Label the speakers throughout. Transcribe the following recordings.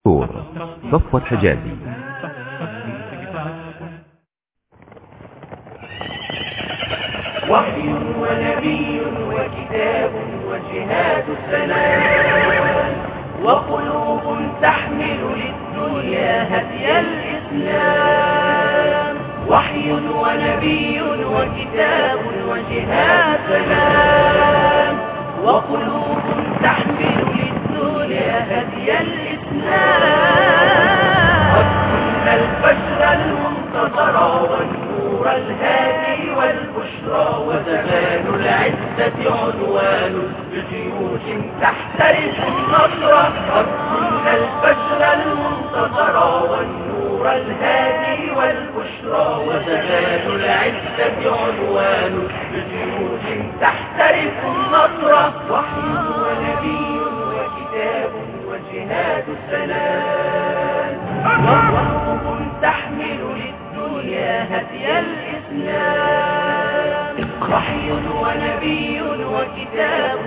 Speaker 1: دكتور صفوت حجازي
Speaker 2: وحي ونبي وكتاب وجهاد السلام وقلوب تحمل للدنيا هدي الإسلام وحي ونبي وكتاب وجهاد سلام وقلوب تحمل للدنيا هدي الإسلام قد كنا البشر المنتظر والنور الهادي والبشرى وزمان العزة عنوان بجيوش تحترس النصر قد كنا البشر المنتظر والنور الهادي والبشرى وزمان العزة عنوان بجيوش تحترس النصر وحي ونبي وكتاب وجهاد السلام وقلوب تحمل للدنيا هدي الإسلام وحي ونبي وكتاب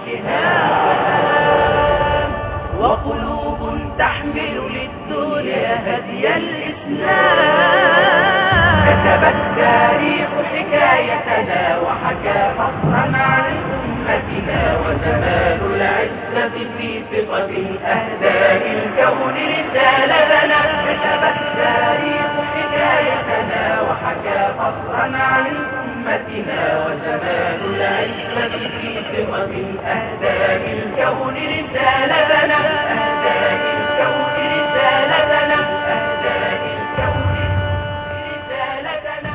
Speaker 2: وجهاد وقلوب تحمل للدنيا هدي الإسلام كتب التاريخ حكايتنا وحكى فخرا عن أمتنا وزمان العزة في ثقة أهداء الكون رسالة لنا كتب التاريخ حكايتنا وحكى فخرا عن أمتنا وزمان العزة في ثقة أهداء الكون رسالة لنا أهداء الكون رسالة لنا أهداء الكون رسالة لنا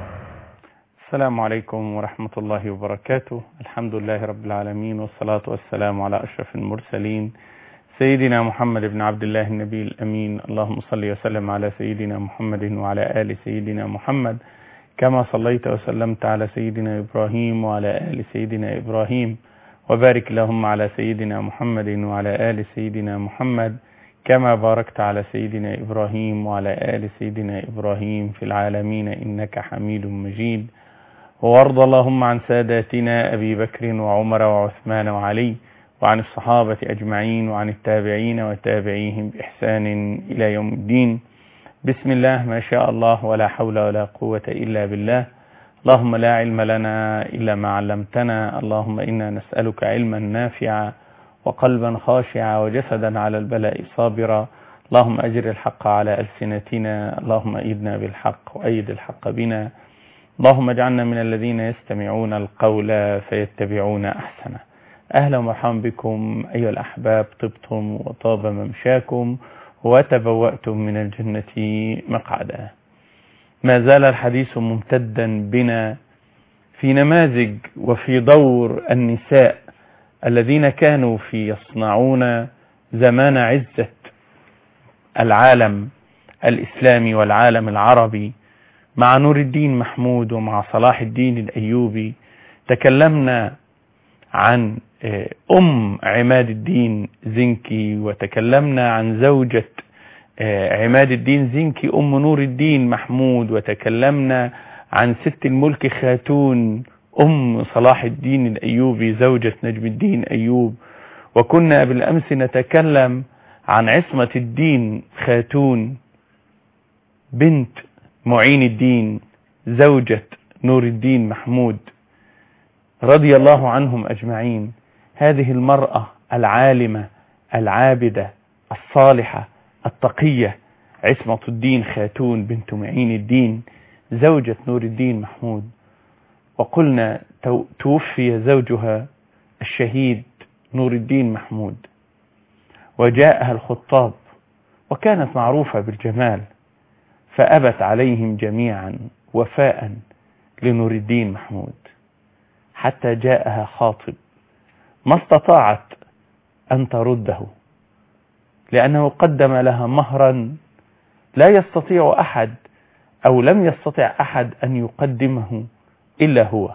Speaker 3: السلام عليكم ورحمة الله وبركاته الحمد لله رب العالمين والصلاة والسلام على أشرف المرسلين سيدنا محمد بن عبد الله النبي الأمين اللهم صل وسلم على سيدنا محمد وعلى آل سيدنا محمد كما صليت وسلمت على سيدنا إبراهيم وعلى آل سيدنا إبراهيم وبارك اللهم على سيدنا محمد وعلى آل سيدنا محمد كما باركت على سيدنا إبراهيم وعلى آل سيدنا إبراهيم في العالمين إنك حميد مجيد وارض اللهم عن ساداتنا أبي بكر وعمر وعثمان وعلي وعن الصحابة أجمعين وعن التابعين وتابعيهم بإحسان إلى يوم الدين بسم الله ما شاء الله ولا حول ولا قوة إلا بالله اللهم لا علم لنا إلا ما علمتنا اللهم إنا نسألك علما نافعا وقلبا خاشعا وجسدا على البلاء صابرا اللهم أجر الحق على ألسنتنا اللهم أيدنا بالحق وأيد الحق بنا اللهم اجعلنا من الذين يستمعون القول فيتبعون أحسنه أهلا ومرحبا بكم أيها الأحباب طبتم وطاب ممشاكم وتبوأتم من الجنة مقعدا ما زال الحديث ممتدا بنا في نماذج وفي دور النساء الذين كانوا في يصنعون زمان عزة العالم الإسلامي والعالم العربي مع نور الدين محمود ومع صلاح الدين الأيوبي تكلمنا عن أم عماد الدين زنكي وتكلمنا عن زوجة عماد الدين زنكي أم نور الدين محمود وتكلمنا عن ست الملك خاتون أم صلاح الدين الأيوبي زوجة نجم الدين أيوب وكنا بالأمس نتكلم عن عصمة الدين خاتون بنت معين الدين زوجة نور الدين محمود رضي الله عنهم أجمعين هذه المرأة العالمة العابدة الصالحة التقية عصمة الدين خاتون بنت معين الدين زوجة نور الدين محمود وقلنا توفي زوجها الشهيد نور الدين محمود وجاءها الخطاب وكانت معروفة بالجمال فأبت عليهم جميعا وفاء لنور الدين محمود حتى جاءها خاطب ما استطاعت أن ترده لأنه قدم لها مهرا لا يستطيع أحد أو لم يستطع أحد أن يقدمه إلا هو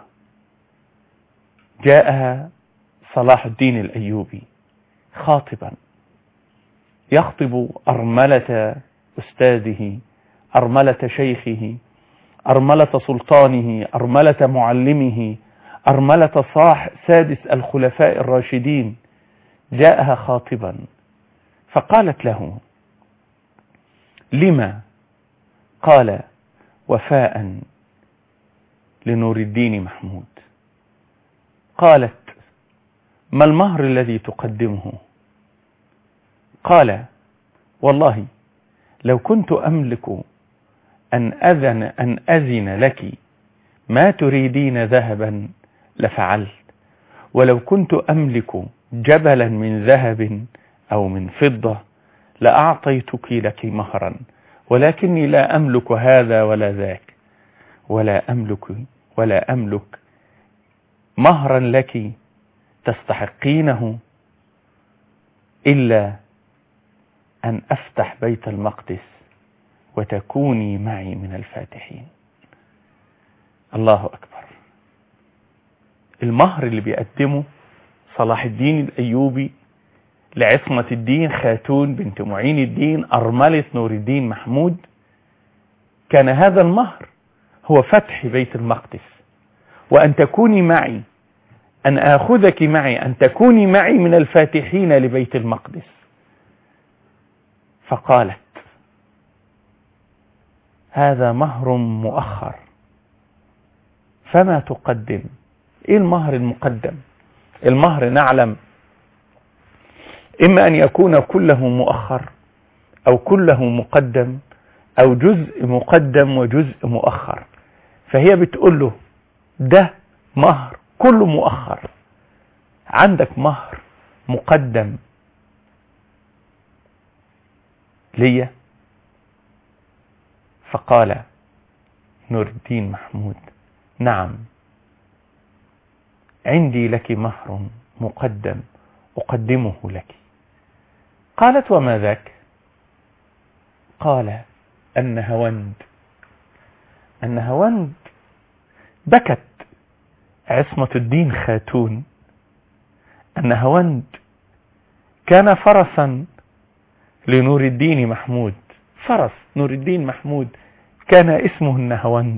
Speaker 3: جاءها صلاح الدين الأيوبي خاطبا يخطب أرملة أستاذه أرملة شيخه أرملة سلطانه أرملة معلمه أرملة صاح سادس الخلفاء الراشدين جاءها خاطبا فقالت له لما قال وفاء لنور الدين محمود قالت ما المهر الذي تقدمه قال والله لو كنت أملك أن أذن أن أذن لك ما تريدين ذهبا لفعلت ولو كنت أملك جبلا من ذهب أو من فضة لأعطيتك لك مهرا ولكني لا أملك هذا ولا ذاك ولا أملك ولا أملك مهرا لك تستحقينه إلا أن أفتح بيت المقدس وتكوني معي من الفاتحين الله أكبر المهر اللي بيقدمه صلاح الدين الأيوبي لعصمة الدين خاتون بنت معين الدين أرملة نور الدين محمود كان هذا المهر هو فتح بيت المقدس وأن تكوني معي أن آخذك معي أن تكوني معي من الفاتحين لبيت المقدس فقالت هذا مهر مؤخر فما تقدم ايه المهر المقدم المهر نعلم اما ان يكون كله مؤخر او كله مقدم او جزء مقدم وجزء مؤخر فهي بتقول له ده مهر كله مؤخر عندك مهر مقدم ليا فقال نور الدين محمود نعم عندي لك مهر مقدم أقدمه لك قالت وما ذاك قال النهوند النهوند بكت عصمة الدين خاتون النهوند كان فرسا لنور الدين محمود فرس نور الدين محمود كان اسمه النهوند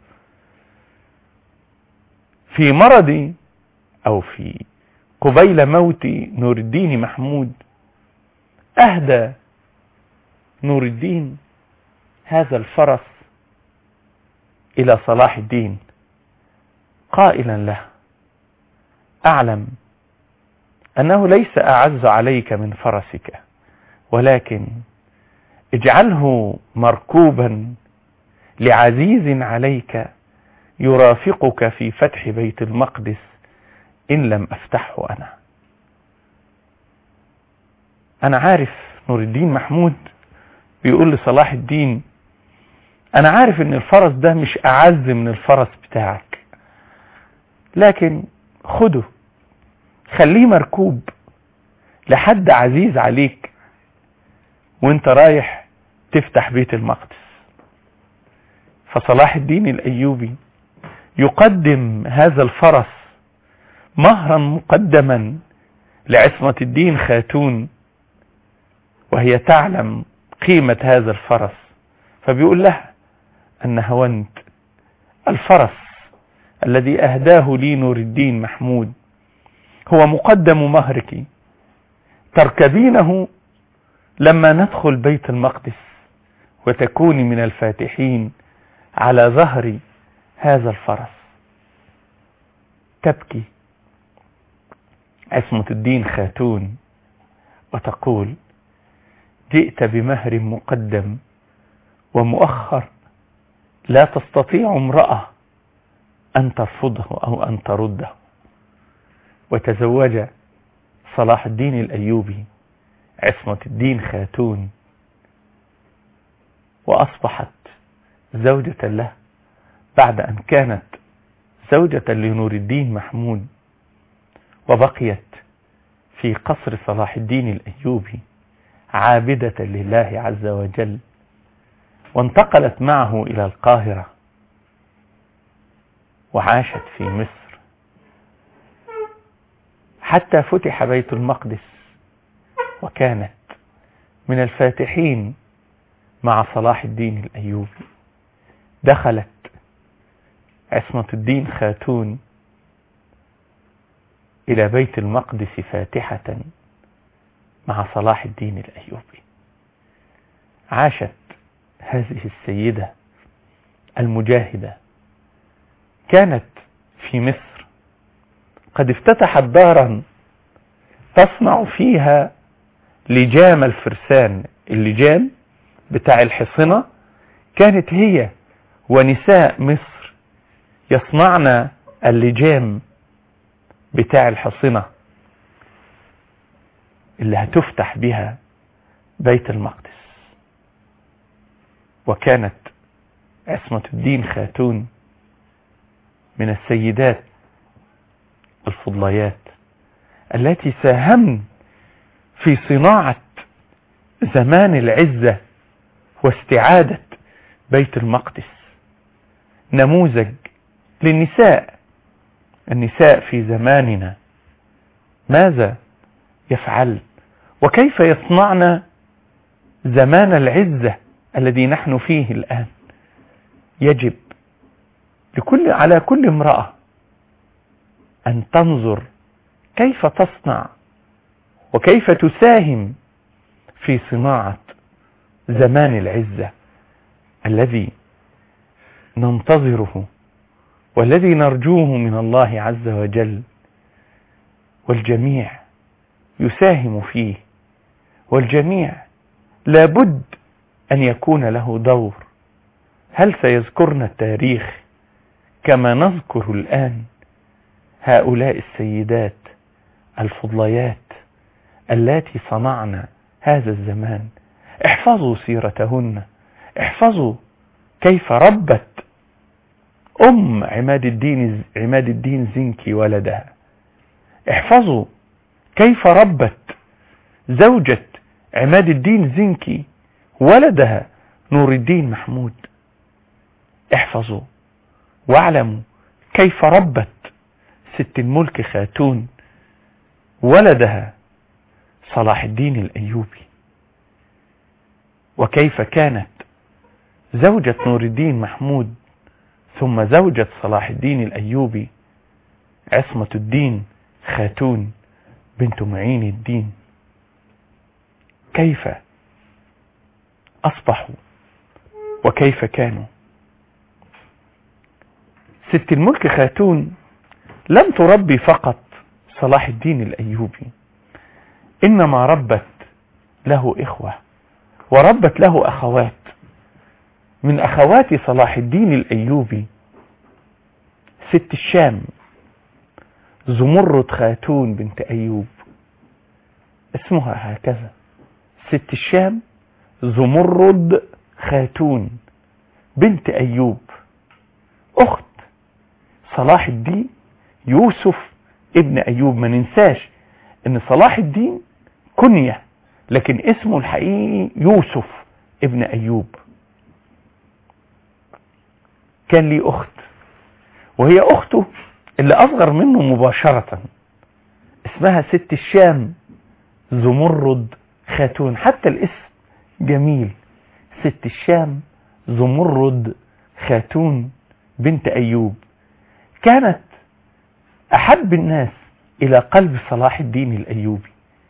Speaker 3: في مرض أو في قبيل موت نور الدين محمود أهدى نور الدين هذا الفرس إلى صلاح الدين قائلا له أعلم أنه ليس أعز عليك من فرسك ولكن اجعله مركوبا لعزيز عليك يرافقك في فتح بيت المقدس إن لم أفتحه أنا أنا عارف نور الدين محمود بيقول لصلاح الدين أنا عارف إن الفرس ده مش أعز من الفرس بتاعك لكن خده خليه مركوب لحد عزيز عليك وانت رايح تفتح بيت المقدس فصلاح الدين الأيوبي يقدم هذا الفرس مهرا مقدما لعصمة الدين خاتون وهي تعلم قيمة هذا الفرس فبيقول لها أن هونت الفرس الذي أهداه لي نور الدين محمود هو مقدم مهرك تركبينه لما ندخل بيت المقدس وتكوني من الفاتحين على ظهر هذا الفرس تبكي عصمة الدين خاتون وتقول جئت بمهر مقدم ومؤخر لا تستطيع امرأة أن ترفضه أو أن ترده وتزوج صلاح الدين الأيوبي عصمة الدين خاتون وأصبحت زوجة له بعد أن كانت زوجة لنور الدين محمود وبقيت في قصر صلاح الدين الأيوبي عابدة لله عز وجل وانتقلت معه إلى القاهرة وعاشت في مصر حتى فتح بيت المقدس وكانت من الفاتحين مع صلاح الدين الأيوبي دخلت عصمة الدين خاتون إلى بيت المقدس فاتحة مع صلاح الدين الأيوبي عاشت هذه السيدة المجاهدة كانت في مصر قد افتتحت دارا تصنع فيها لجام الفرسان اللجام بتاع الحصنة كانت هي ونساء مصر يصنعن اللجام بتاع الحصنة اللي هتفتح بها بيت المقدس وكانت عصمة الدين خاتون من السيدات الفضليات التي ساهمن في صناعة زمان العزة واستعادة بيت المقدس نموذج للنساء النساء في زماننا ماذا يفعل وكيف يصنعن زمان العزة الذي نحن فيه الآن يجب لكل على كل امرأة أن تنظر كيف تصنع وكيف تساهم في صناعة زمان العزة الذي ننتظره والذي نرجوه من الله عز وجل والجميع يساهم فيه والجميع لابد أن يكون له دور هل سيذكرنا التاريخ كما نذكر الآن هؤلاء السيدات الفضليات اللاتي صنعن هذا الزمان احفظوا سيرتهن احفظوا كيف ربت أم عماد الدين عماد الدين زنكي ولدها احفظوا كيف ربت زوجة عماد الدين زنكي ولدها نور الدين محمود احفظوا واعلموا كيف ربت ست الملك خاتون ولدها صلاح الدين الأيوبي وكيف كانت زوجة نور الدين محمود ثم زوجة صلاح الدين الأيوبي عصمة الدين خاتون بنت معين الدين كيف أصبحوا وكيف كانوا ست الملك خاتون لم تربي فقط صلاح الدين الأيوبي إنما ربت له إخوة وربت له أخوات من أخوات صلاح الدين الأيوبي ست الشام زمرد خاتون بنت أيوب اسمها هكذا ست الشام زمرد خاتون بنت أيوب أخت صلاح الدين يوسف ابن أيوب ما ننساش ان صلاح الدين كنية لكن اسمه الحقيقي يوسف ابن أيوب كان لي أخت وهي أخته اللي أصغر منه مباشرة اسمها ست الشام زمرد خاتون حتى الاسم جميل ست الشام زمرد خاتون بنت أيوب كانت أحب الناس إلى قلب صلاح الدين الأيوبي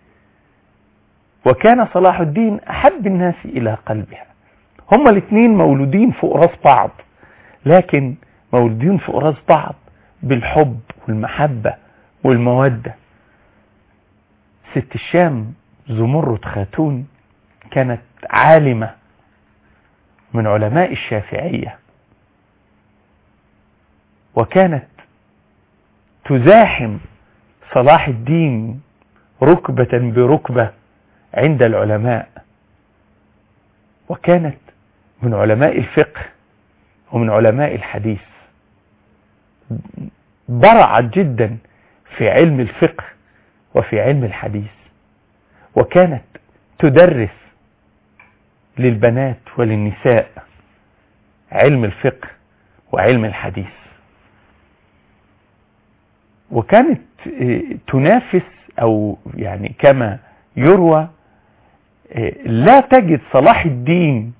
Speaker 3: وكان صلاح الدين أحب الناس إلى قلبها هما الاثنين مولودين فوق راس بعض لكن مولودين فوق راس بعض بالحب والمحبة والمودة ست الشام زمرد خاتون كانت عالمة من علماء الشافعية وكانت تزاحم صلاح الدين ركبة بركبة عند العلماء وكانت من علماء الفقه ومن علماء الحديث برعت جدا في علم الفقه وفي علم الحديث وكانت تدرس للبنات وللنساء علم الفقه وعلم الحديث وكانت تنافس او يعني كما يروى لا تجد صلاح الدين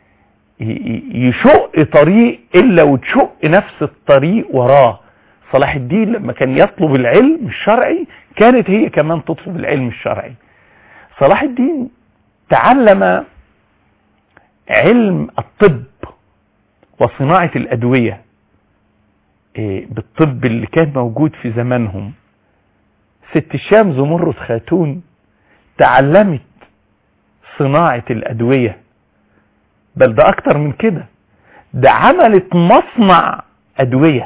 Speaker 3: يشق طريق الا وتشق نفس الطريق وراه صلاح الدين لما كان يطلب العلم الشرعي كانت هي كمان تطلب العلم الشرعي صلاح الدين تعلم علم الطب وصناعة الأدوية إيه، بالطب اللي كان موجود في زمانهم ست الشام زمرد خاتون تعلمت صناعة الأدوية بل ده أكتر من كده ده عملت مصنع أدوية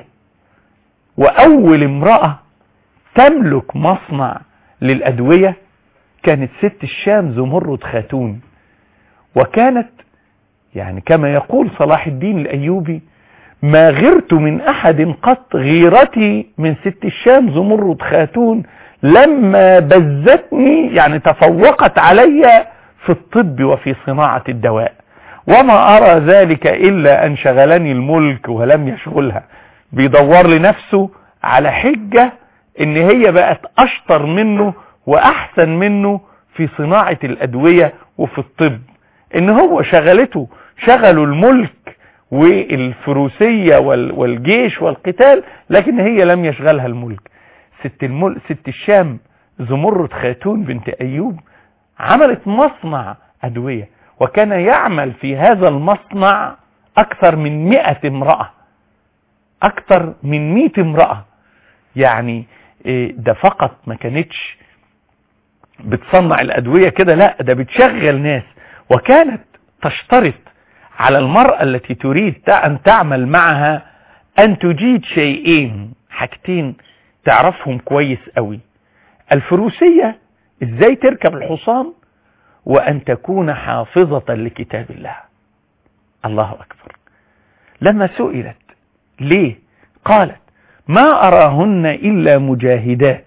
Speaker 3: وأول امرأة تملك مصنع للأدوية كانت ست الشام زمرد خاتون وكانت يعني كما يقول صلاح الدين الأيوبي ما غرت من أحد قط غيرتي من ست الشام زمرد خاتون لما بزتني يعني تفوقت علي في الطب وفي صناعة الدواء وما أرى ذلك إلا أن شغلني الملك ولم يشغلها بيدور لنفسه على حجة ان هي بقت اشطر منه واحسن منه في صناعة الادوية وفي الطب ان هو شغلته شغلوا الملك والفروسية والجيش والقتال لكن هي لم يشغلها الملك ست, الملك ست الشام زمرد خاتون بنت ايوب عملت مصنع ادوية وكان يعمل في هذا المصنع اكثر من مئة امرأة اكثر من مئة امرأة يعني ده فقط ما كانتش بتصنع الادوية كده لا ده بتشغل ناس وكانت تشترط على المرأة التي تريد ان تعمل معها ان تجيد شيئين حاجتين تعرفهم كويس قوي الفروسية ازاي تركب الحصان وان تكون حافظة لكتاب الله الله اكبر لما سئلت ليه قالت ما أراهن إلا مجاهدات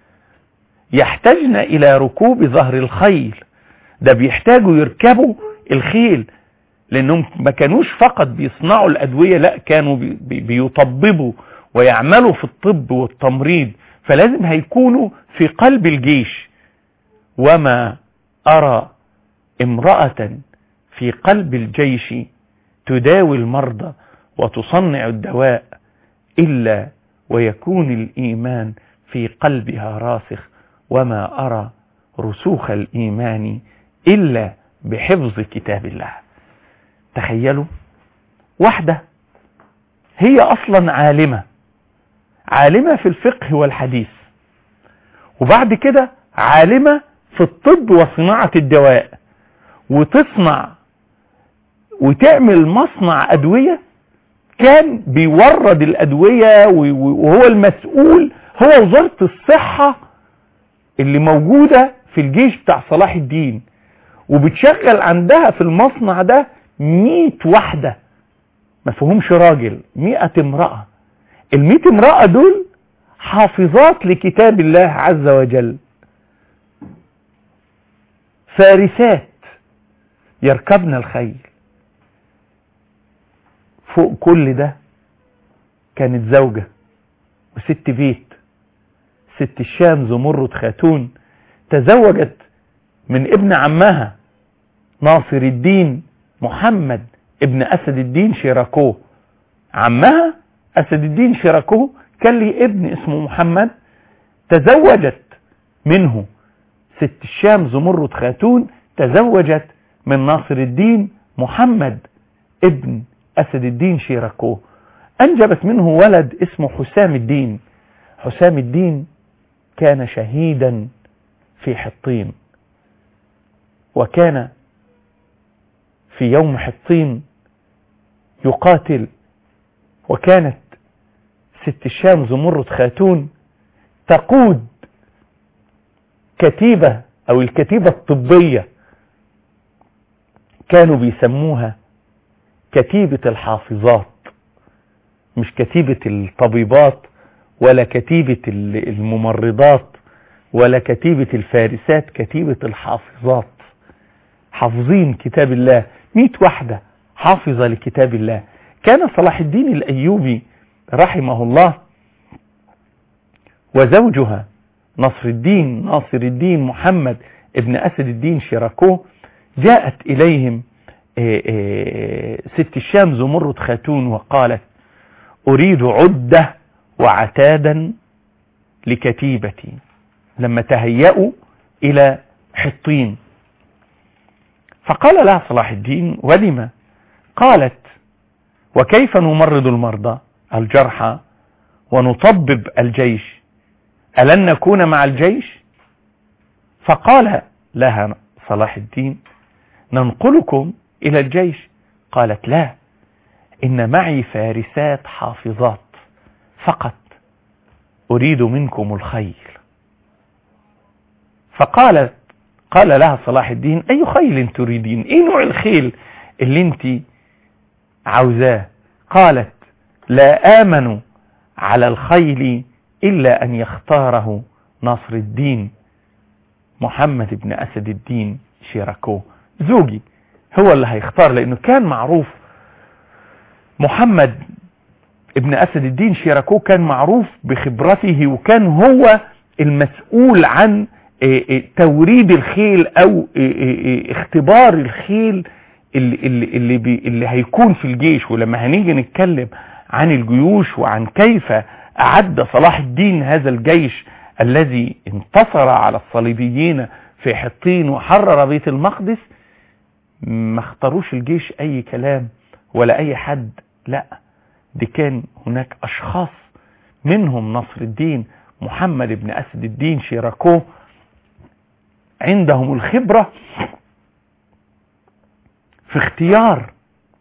Speaker 3: يحتاجن إلى ركوب ظهر الخيل ده بيحتاجوا يركبوا الخيل لأنهم ما كانوش فقط بيصنعوا الأدوية لا كانوا بي بيطببوا ويعملوا في الطب والتمريض فلازم هيكونوا في قلب الجيش وما أرى امرأة في قلب الجيش تداوي المرضى وتصنع الدواء إلا ويكون الإيمان في قلبها راسخ وما أرى رسوخ الإيمان إلا بحفظ كتاب الله تخيلوا واحدة هي أصلا عالمة عالمة في الفقه والحديث وبعد كده عالمة في الطب وصناعة الدواء وتصنع وتعمل مصنع أدوية كان بيورد الأدوية وهو المسؤول هو وزارة الصحة اللي موجودة في الجيش بتاع صلاح الدين وبتشغل عندها في المصنع ده مية واحدة ما فيهمش راجل مئة امرأة المئة امرأة دول حافظات لكتاب الله عز وجل فارسات يركبن الخيل فوق كل ده كانت زوجة وست بيت ست الشام زمرد خاتون تزوجت من ابن عمها ناصر الدين محمد ابن أسد الدين شيراكو عمها أسد الدين شيراكو كان لي ابن اسمه محمد تزوجت منه ست الشام زمرد خاتون تزوجت من ناصر الدين محمد ابن أسد الدين شيراكو أنجبت منه ولد اسمه حسام الدين حسام الدين كان شهيدا في حطين وكان في يوم حطين يقاتل وكانت ست الشام زمرد خاتون تقود كتيبة أو الكتيبة الطبية كانوا بيسموها كتيبة الحافظات مش كتيبة الطبيبات ولا كتيبة الممرضات ولا كتيبة الفارسات كتيبة الحافظات حافظين كتاب الله مئة واحدة حافظة لكتاب الله كان صلاح الدين الأيوبي رحمه الله وزوجها نصر الدين ناصر الدين محمد ابن أسد الدين شيراكو جاءت إليهم ست الشام زمرد خاتون وقالت أريد عدة وعتادا لكتيبتي لما تهيأوا إلى حطين فقال لها صلاح الدين ولم قالت وكيف نمرض المرضى الجرحى ونطبب الجيش ألن نكون مع الجيش فقال لها صلاح الدين ننقلكم إلى الجيش قالت لا إن معي فارسات حافظات فقط أريد منكم الخيل فقالت قال لها صلاح الدين أي خيل تريدين أي نوع الخيل اللي انت عاوزاه قالت لا آمن على الخيل إلا أن يختاره ناصر الدين محمد بن أسد الدين شيراكو زوجي هو اللي هيختار لأنه كان معروف محمد ابن أسد الدين شيراكو كان معروف بخبرته وكان هو المسؤول عن توريد الخيل او اختبار الخيل اللي, اللي, اللي, بي اللي هيكون في الجيش ولما هنيجي نتكلم عن الجيوش وعن كيف اعد صلاح الدين هذا الجيش الذي انتصر على الصليبيين في حطين وحرر بيت المقدس ما اختاروش الجيش اي كلام ولا اي حد لا دي كان هناك اشخاص منهم نصر الدين محمد بن اسد الدين شيراكو عندهم الخبرة في اختيار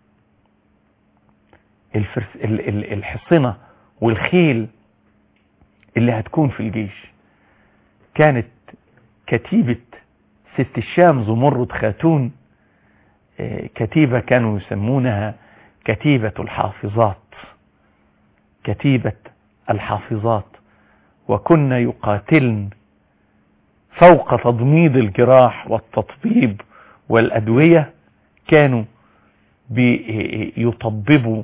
Speaker 3: الفرس الحصنة والخيل اللي هتكون في الجيش كانت كتيبة ست الشام زمرد خاتون كتيبة كانوا يسمونها كتيبة الحافظات كتيبة الحافظات وكنا يقاتلن فوق تضميد الجراح والتطبيب والأدوية كانوا بيطببوا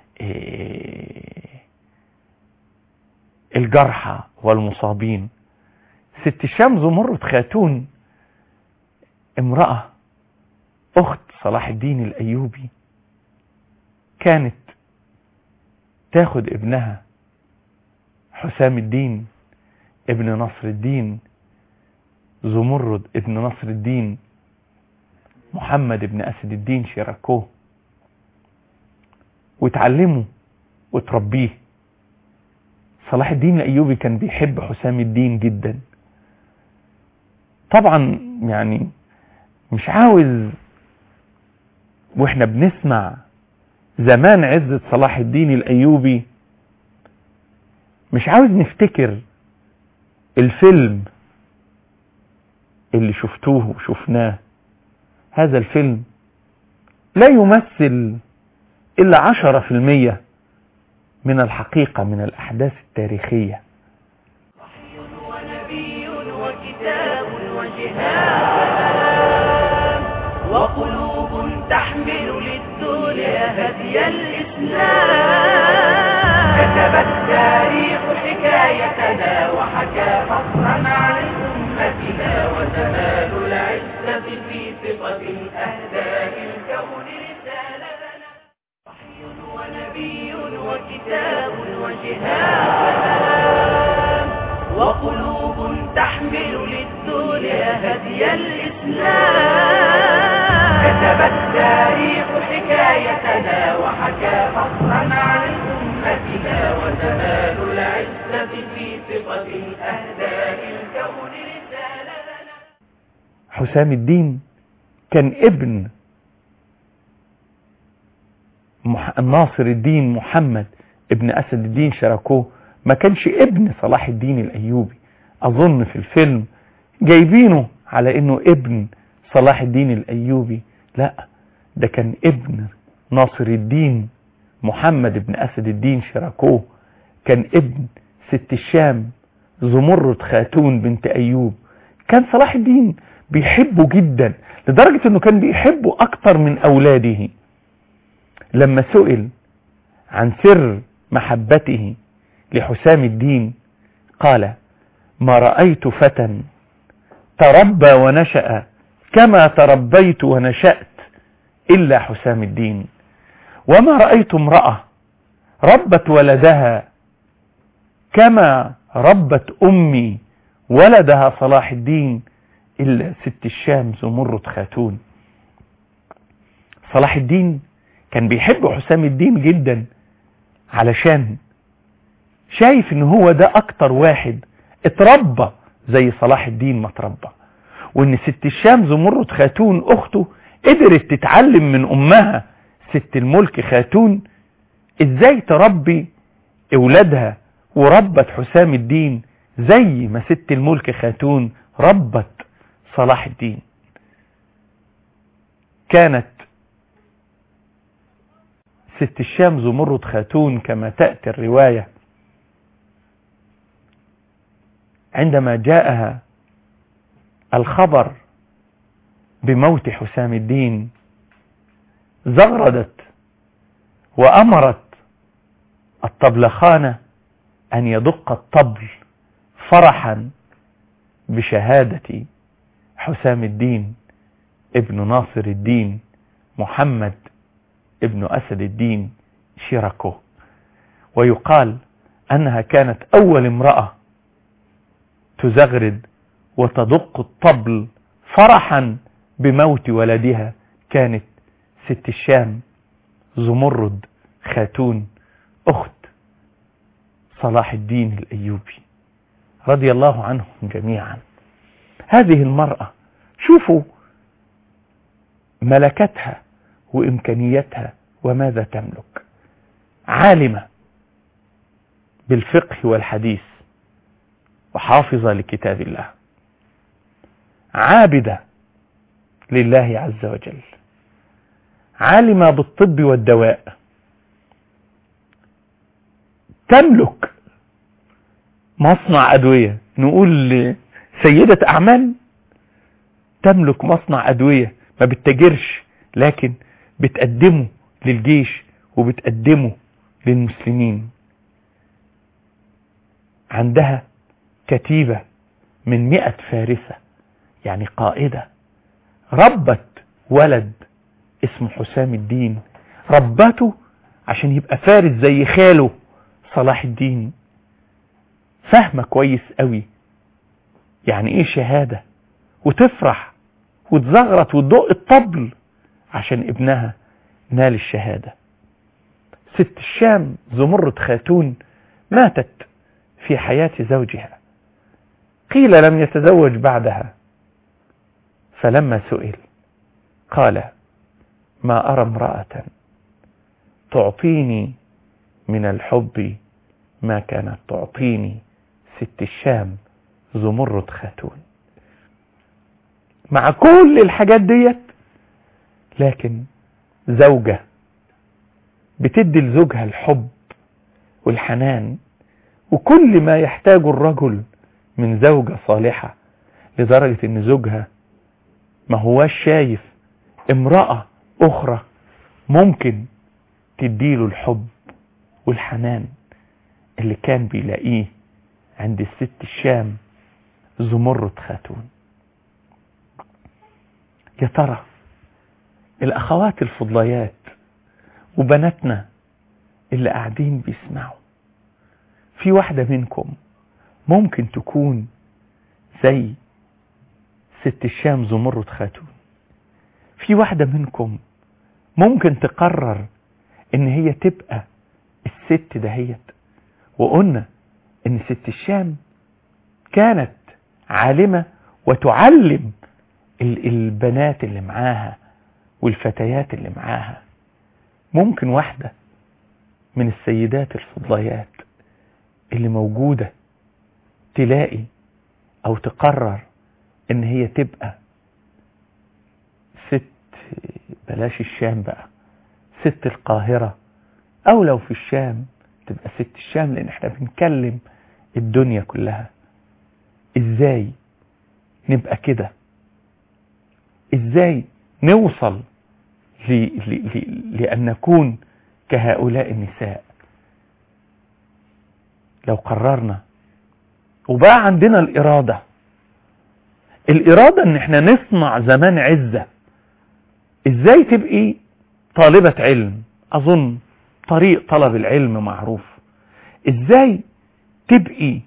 Speaker 3: الجرحى والمصابين ست شام زمرد خاتون امرأة أخت صلاح الدين الأيوبي كانت تاخد ابنها حسام الدين ابن نصر الدين زمرد ابن نصر الدين محمد ابن أسد الدين شيراكوه وتعلمه وتربيه صلاح الدين الأيوبي كان بيحب حسام الدين جدا طبعا يعني مش عاوز واحنا بنسمع زمان عزة صلاح الدين الأيوبي مش عاوز نفتكر الفيلم اللي شفتوه وشفناه هذا الفيلم لا يمثل إلا عشرة في المية من الحقيقة من الأحداث التاريخية
Speaker 2: وحي ونبي وكتاب وجهاد وقلوب تحمل للدنيا هدي الإسلام كتب التاريخ حكايتنا وحكى فصلا عن أمتنا وتنال العزة في ثقة أهداء الكون رسالتنا وحي ونبي وكتاب وجهاد وقلوب تحمل للدنيا هدي الإسلام كتب التاريخ حكايتنا وحكى فصلا عن أمتنا وتنال العزة في ثقة أهداء الكون رسالتنا
Speaker 3: حسام الدين كان ابن مح... ناصر الدين محمد ابن أسد الدين شراكوه ما كانش ابن صلاح الدين الأيوبي أظن في الفيلم جايبينه على إنه ابن صلاح الدين الأيوبي لا ده كان ابن ناصر الدين محمد بن أسد الدين شراكوه كان ابن ست الشام زمرد خاتون بنت أيوب كان صلاح الدين بيحبه جدا لدرجة انه كان بيحبه اكتر من اولاده لما سئل عن سر محبته لحسام الدين قال ما رأيت فتى تربى ونشأ كما تربيت ونشأت إلا حسام الدين وما رأيت امرأة ربت ولدها كما ربت أمي ولدها صلاح الدين إلا ست الشام زمرد خاتون صلاح الدين كان بيحب حسام الدين جدا علشان شايف ان هو ده اكتر واحد اتربى زي صلاح الدين ما اتربى وان ست الشام زمرد خاتون اخته قدرت تتعلم من امها ست الملك خاتون ازاي تربي اولادها وربت حسام الدين زي ما ست الملك خاتون ربت صلاح الدين كانت ست الشام زمرد خاتون كما تأتي الرواية عندما جاءها الخبر بموت حسام الدين زغردت وأمرت الطبلخانة أن يدق الطبل فرحا بشهادة حسام الدين ابن ناصر الدين محمد ابن أسد الدين شيراكو ويقال أنها كانت أول امرأة تزغرد وتدق الطبل فرحا بموت ولدها كانت ست الشام زمرد خاتون أخت صلاح الدين الأيوبي رضي الله عنهم جميعا هذه المرأة شوفوا ملكتها وإمكانيتها وماذا تملك عالمة بالفقه والحديث وحافظة لكتاب الله عابدة لله عز وجل عالمة بالطب والدواء تملك مصنع أدوية نقول سيدة أعمال تملك مصنع أدوية ما بتتاجرش لكن بتقدمه للجيش وبتقدمه للمسلمين عندها كتيبة من مئة فارسة يعني قائدة ربت ولد اسمه حسام الدين ربته عشان يبقى فارس زي خاله صلاح الدين فاهمة كويس قوي يعني ايه شهادة وتفرح وتزغرط وتدق الطبل عشان ابنها نال الشهادة ست الشام زمرد خاتون ماتت في حياة زوجها قيل لم يتزوج بعدها فلما سئل قال ما أرى امرأة تعطيني من الحب ما كانت تعطيني ست الشام زمرد خاتون مع كل الحاجات ديت لكن زوجة بتدي لزوجها الحب والحنان وكل ما يحتاجه الرجل من زوجة صالحة لدرجة ان زوجها ما هواش شايف امرأة اخرى ممكن تديله الحب والحنان اللي كان بيلاقيه عند الست الشام زمرد خاتون يا ترى الاخوات الفضليات وبناتنا اللي قاعدين بيسمعوا في واحدة منكم ممكن تكون زي ست الشام زمرد خاتون في واحدة منكم ممكن تقرر ان هي تبقى الست دهيت وقلنا ان ست الشام كانت عالمة وتعلم البنات اللي معاها والفتيات اللي معاها ممكن واحدة من السيدات الفضليات اللي موجودة تلاقي او تقرر ان هي تبقى ست بلاش الشام بقى ست القاهرة او لو في الشام تبقى ست الشام لان احنا بنكلم الدنيا كلها ازاي نبقى كده ازاي نوصل ل... ل... ل... لان نكون كهؤلاء النساء لو قررنا وبقى عندنا الإرادة الإرادة ان احنا نصنع زمان عزة ازاي تبقي طالبة علم اظن طريق طلب العلم معروف ازاي تبقي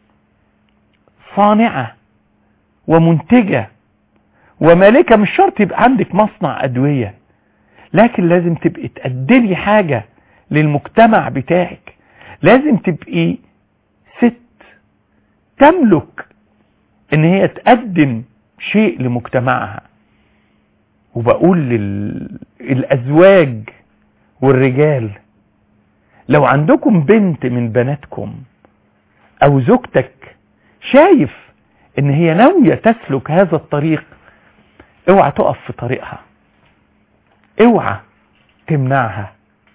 Speaker 3: صانعة ومنتجة ومالكة مش شرط يبقى عندك مصنع أدوية لكن لازم تبقي تقدمي حاجة للمجتمع بتاعك لازم تبقي ست تملك ان هي تقدم شيء لمجتمعها وبقول للأزواج والرجال لو عندكم بنت من بناتكم او زوجتك شايف ان هي ناوية تسلك هذا الطريق اوعى تقف في طريقها اوعى تمنعها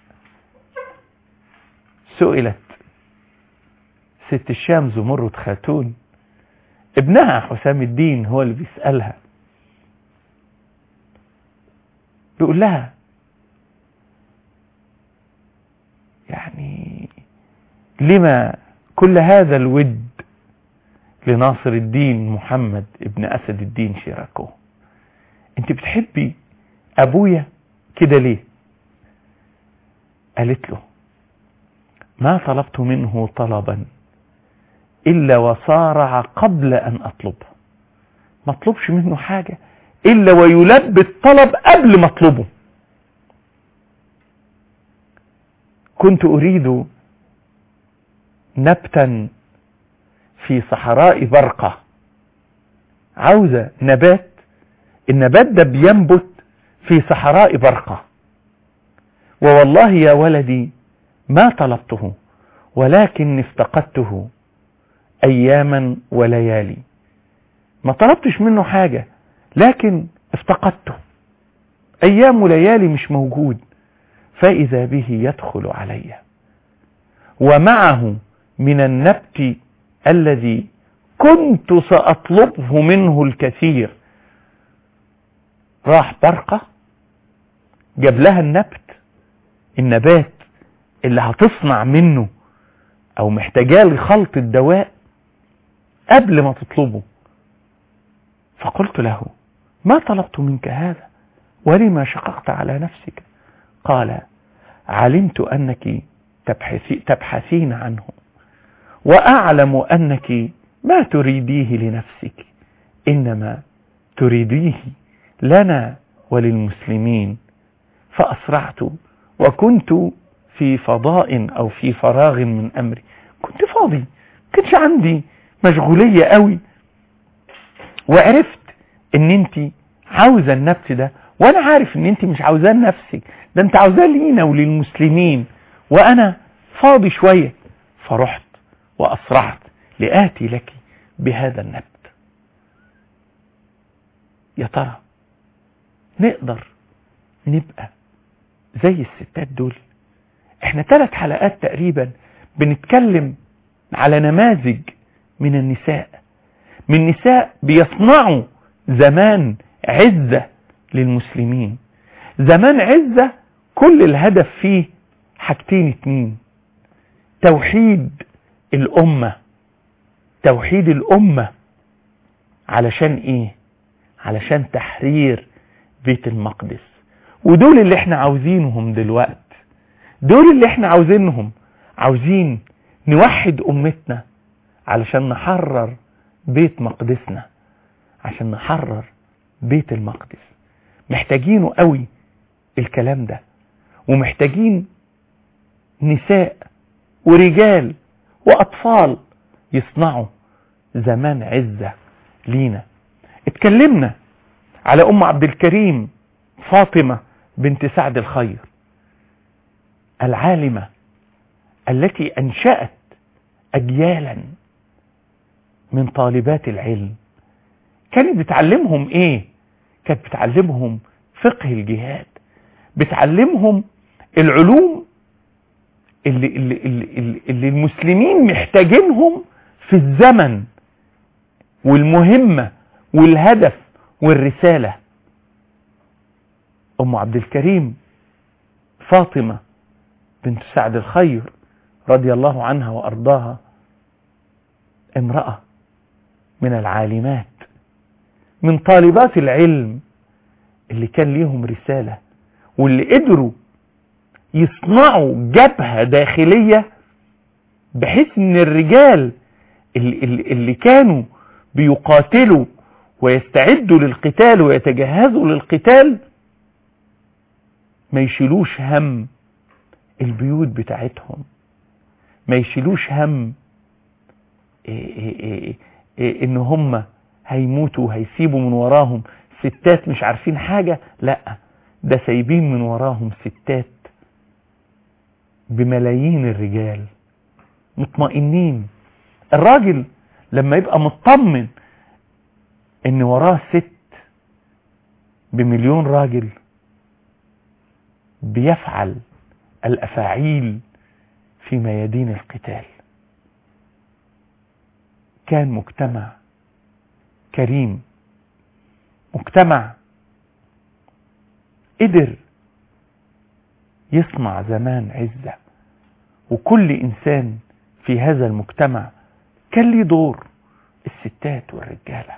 Speaker 3: سئلت ست الشام زمرد خاتون ابنها حسام الدين هو اللي بيسألها بيقول لها يعني لما كل هذا الود لناصر الدين محمد ابن أسد الدين شيراكو انت بتحبي أبويا كده ليه قالت له ما طلبت منه طلبا إلا وصارع قبل أن أطلبه ما اطلبش منه حاجة إلا ويلبي الطلب قبل ما اطلبه كنت أريد نبتا في صحراء برقة عاوزة نبات النبات ده بينبت في صحراء برقة ووالله يا ولدي ما طلبته ولكن افتقدته اياما وليالي ما طلبتش منه حاجة لكن افتقدته ايام وليالي مش موجود فاذا به يدخل علي ومعه من النبت الذي كنت سأطلبه منه الكثير راح برقة جاب لها النبت النبات اللي هتصنع منه او محتاجاه لخلط الدواء قبل ما تطلبه فقلت له ما طلبت منك هذا ولما شققت على نفسك قال علمت أنك تبحثي تبحثين عنه وأعلم أنك ما تريديه لنفسك إنما تريديه لنا وللمسلمين فأسرعت وكنت في فضاء أو في فراغ من أمري كنت فاضي كنتش عندي مشغولية قوي وعرفت ان انت عاوزة النفس ده وانا عارف ان انت مش عاوزاه لنفسك ده انت عاوزاه لينا وللمسلمين وانا فاضي شوية فرحت واسرعت لآتي لك بهذا النبت يا ترى نقدر نبقى زي الستات دول احنا ثلاث حلقات تقريبا بنتكلم على نماذج من النساء من نساء بيصنعوا زمان عزة للمسلمين زمان عزة كل الهدف فيه حاجتين اتنين توحيد الأمة توحيد الأمة علشان ايه علشان تحرير بيت المقدس ودول اللي احنا عاوزينهم دلوقت دول اللي احنا عاوزينهم عاوزين نوحد أمتنا علشان نحرر بيت مقدسنا عشان نحرر بيت المقدس محتاجينه قوي الكلام ده ومحتاجين نساء ورجال وأطفال يصنعوا زمان عزة لينا اتكلمنا على أم عبد الكريم فاطمة بنت سعد الخير العالمة التي أنشأت أجيالا من طالبات العلم كانت بتعلمهم ايه كانت بتعلمهم فقه الجهاد بتعلمهم العلوم اللي, اللي, اللي, اللي المسلمين محتاجينهم في الزمن والمهمة والهدف والرسالة ام عبد الكريم فاطمة بنت سعد الخير رضي الله عنها وارضاها امرأة من العالمات من طالبات العلم اللي كان ليهم رسالة واللي قدروا يصنعوا جبهة داخلية بحيث ان الرجال اللي, اللي, اللي كانوا بيقاتلوا ويستعدوا للقتال ويتجهزوا للقتال ما يشيلوش هم البيوت بتاعتهم ما يشيلوش هم إيه إيه إيه إيه ان هم هيموتوا وهيسيبوا من وراهم ستات مش عارفين حاجة لا ده سايبين من وراهم ستات بملايين الرجال مطمئنين الراجل لما يبقى مطمن ان وراه ست بمليون راجل بيفعل الافاعيل في ميادين القتال كان مجتمع كريم مجتمع قدر يصنع زمان عزة وكل إنسان في هذا المجتمع كان ليه دور الستات والرجالة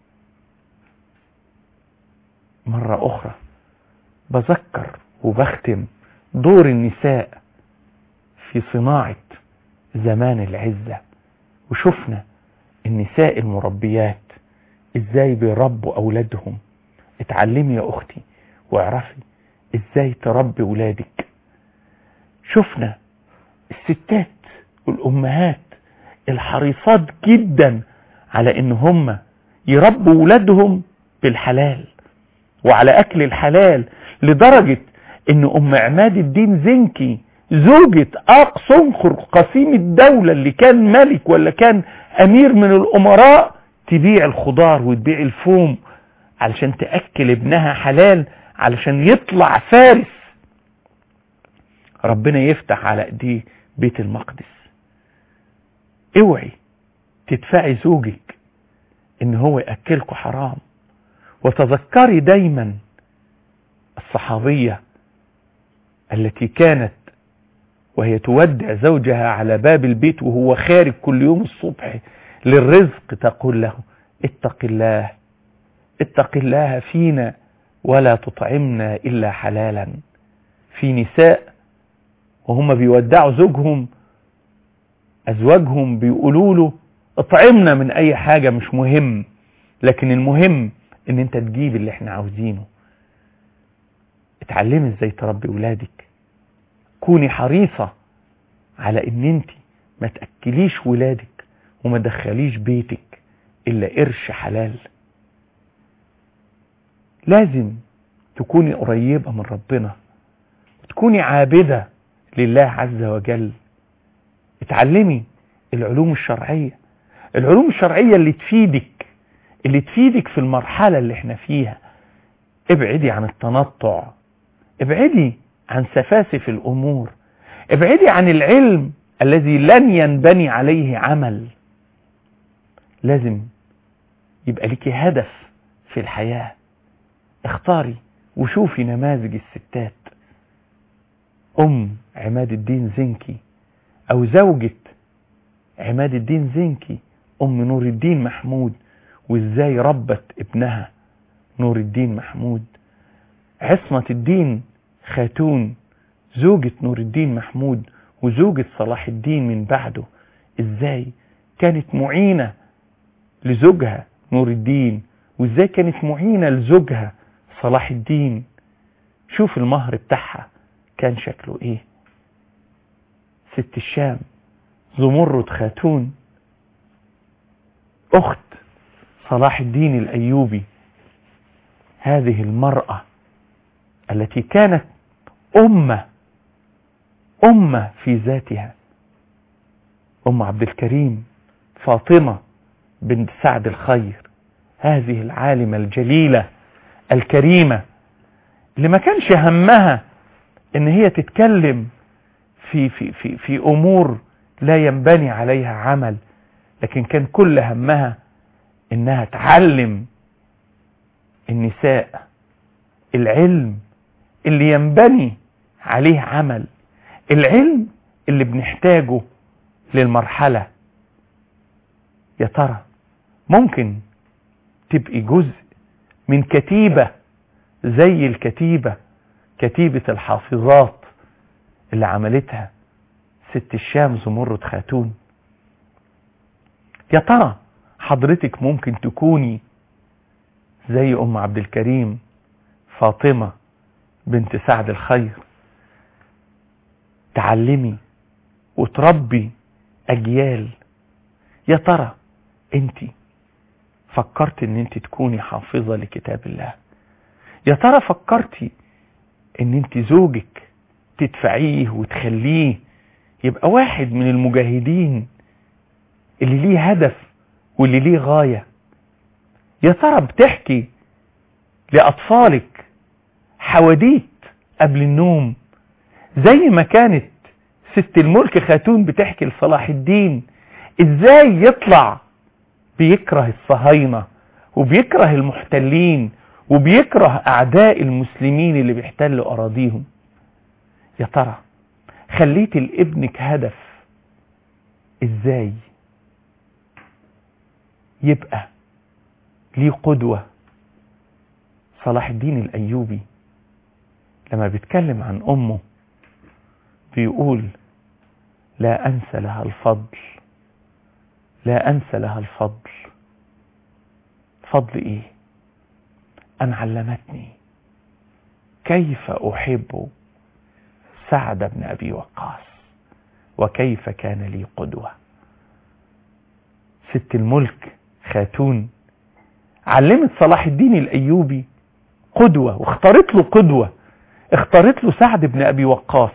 Speaker 3: مرة أخرى بذكر وبختم دور النساء في صناعة زمان العزة وشفنا النساء المربيات ازاي بيربوا اولادهم اتعلمي يا اختي واعرفي ازاي تربي ولادك شفنا الستات والامهات الحريصات جدا على ان هم يربوا ولادهم بالحلال وعلى اكل الحلال لدرجة ان ام عماد الدين زنكي زوجة اقصنخر قسيم الدولة اللي كان ملك ولا كان امير من الامراء تبيع الخضار وتبيع الفوم علشان تأكل ابنها حلال علشان يطلع فارس ربنا يفتح على ايديه بيت المقدس اوعي تدفعي زوجك ان هو يأكلكوا حرام وتذكري دايما الصحابية التي كانت وهي تودع زوجها على باب البيت وهو خارج كل يوم الصبح للرزق تقول له اتق الله اتق الله فينا ولا تطعمنا إلا حلالا في نساء وهم بيودعوا زوجهم أزواجهم بيقولوا له اطعمنا من أي حاجة مش مهم لكن المهم ان انت تجيب اللي احنا عاوزينه اتعلمي ازاي تربي ولادك كوني حريصة على ان انت ما تأكليش ولادك وما تدخليش بيتك الا قرش حلال لازم تكوني قريبة من ربنا وتكوني عابدة لله عز وجل اتعلمي العلوم الشرعية العلوم الشرعية اللي تفيدك اللي تفيدك في المرحلة اللي احنا فيها ابعدي عن التنطع ابعدي عن سفاسف الامور ابعدي عن العلم الذي لن ينبني عليه عمل لازم يبقى لك هدف في الحياة اختاري وشوفي نماذج الستات ام عماد الدين زنكي او زوجة عماد الدين زنكي ام نور الدين محمود وازاي ربت ابنها نور الدين محمود عصمة الدين خاتون زوجة نور الدين محمود وزوجة صلاح الدين من بعده ازاي كانت معينة لزوجها نور الدين وازاي كانت معينة لزوجها صلاح الدين شوف المهر بتاعها كان شكله ايه ست الشام زمرد خاتون اخت صلاح الدين الايوبي هذه المرأة التي كانت أمة أمة في ذاتها أم عبد الكريم فاطمة بنت سعد الخير هذه العالمة الجليلة الكريمة اللي ما كانش همها ان هي تتكلم في, في, في, في امور لا ينبني عليها عمل لكن كان كل همها انها تعلم النساء العلم اللي ينبني عليه عمل العلم اللي بنحتاجه للمرحلة يا ترى ممكن تبقي جزء من كتيبة زي الكتيبة كتيبة الحافظات اللي عملتها ست الشام زمرد خاتون يا ترى حضرتك ممكن تكوني زي ام عبد الكريم فاطمة بنت سعد الخير تعلمي وتربي اجيال يا ترى انت فكرت ان انت تكوني حافظة لكتاب الله يا ترى فكرتي ان انت زوجك تدفعيه وتخليه يبقى واحد من المجاهدين اللي ليه هدف واللي ليه غاية يا ترى بتحكي لأطفالك حواديت قبل النوم زي ما كانت ست الملك خاتون بتحكي لصلاح الدين ازاي يطلع بيكره الصهاينة وبيكره المحتلين وبيكره اعداء المسلمين اللي بيحتلوا اراضيهم يا ترى خليت لابنك هدف ازاي يبقى ليه قدوة صلاح الدين الايوبي لما بيتكلم عن امه بيقول لا انسى لها الفضل لا انسى لها الفضل فضل ايه ان علمتني كيف احب سعد بن ابي وقاص وكيف كان لي قدوه ست الملك خاتون علمت صلاح الدين الايوبي قدوه واختارت له قدوه اختارت له سعد بن ابي وقاص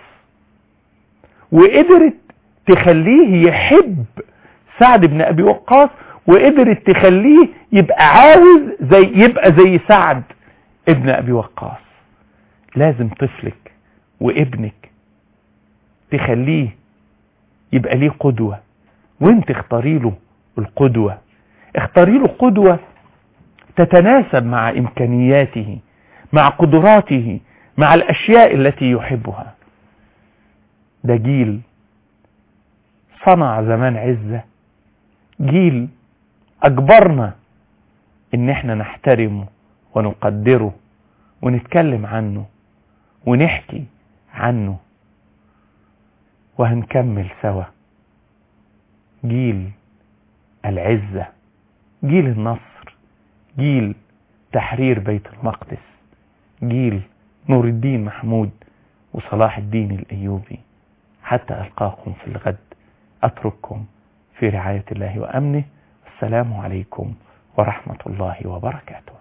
Speaker 3: وقدرت تخليه يحب سعد بن ابي وقاص وقدرت تخليه يبقى عاوز زي يبقى زي سعد ابن ابي وقاص لازم طفلك وابنك تخليه يبقى ليه قدوة وانت اختاري له القدوة اختاري له قدوة تتناسب مع امكانياته مع قدراته مع الاشياء التي يحبها ده جيل صنع زمان عزة جيل اجبرنا ان احنا نحترمه ونقدره ونتكلم عنه ونحكي عنه وهنكمل سوا جيل العزة جيل النصر جيل تحرير بيت المقدس جيل نور الدين محمود وصلاح الدين الأيوبي حتى ألقاكم في الغد أترككم في رعاية الله وأمنه السلام عليكم ورحمة الله وبركاته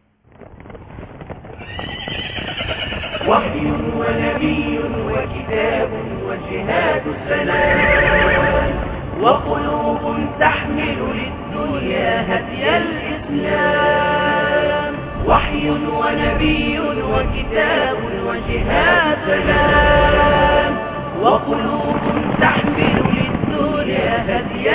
Speaker 2: وحي ونبي وكتاب وجهاد السلام وقلوب تحمل للدنيا هدي الإسلام وحي ونبي وكتاب وجهاد سلام وقلوب تحمل للدنيا هدي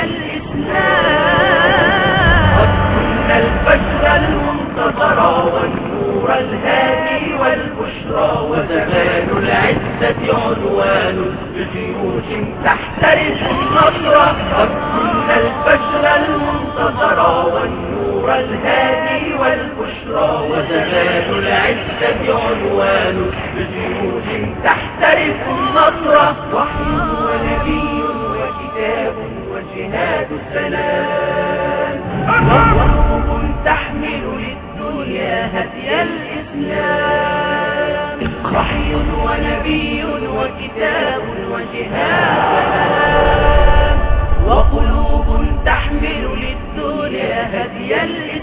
Speaker 2: الإسلام قد كنا البشر المنتصر والنور الهادي والبشرى وزمان العزة عنوان بجيوش تحترس النصر قد كنا البشر المنتصر والنور الهادي والبشرى وزمان العزة عنوان بجيوش تحترس النصر وحي ونبي وكتاب وجهاد السلام وقلوب تحمل للدنيا هدي الإسلام وحي ونبي وكتاب وجهاد وقلوب تحمل للدنيا هدي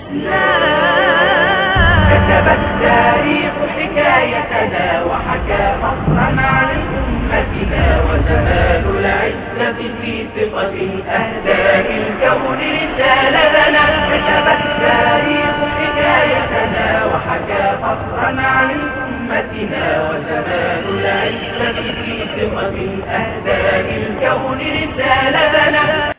Speaker 2: الإسلام كتب التاريخ حكايتنا وحكى فصلا عن أمتنا وزمان العزة في ثقة أهداء الكون رسالتنا كتب التاريخ حكايتنا وحكى فصلا عن أمتنا وزمان العزة في ثقة أهداء الكون رسالتنا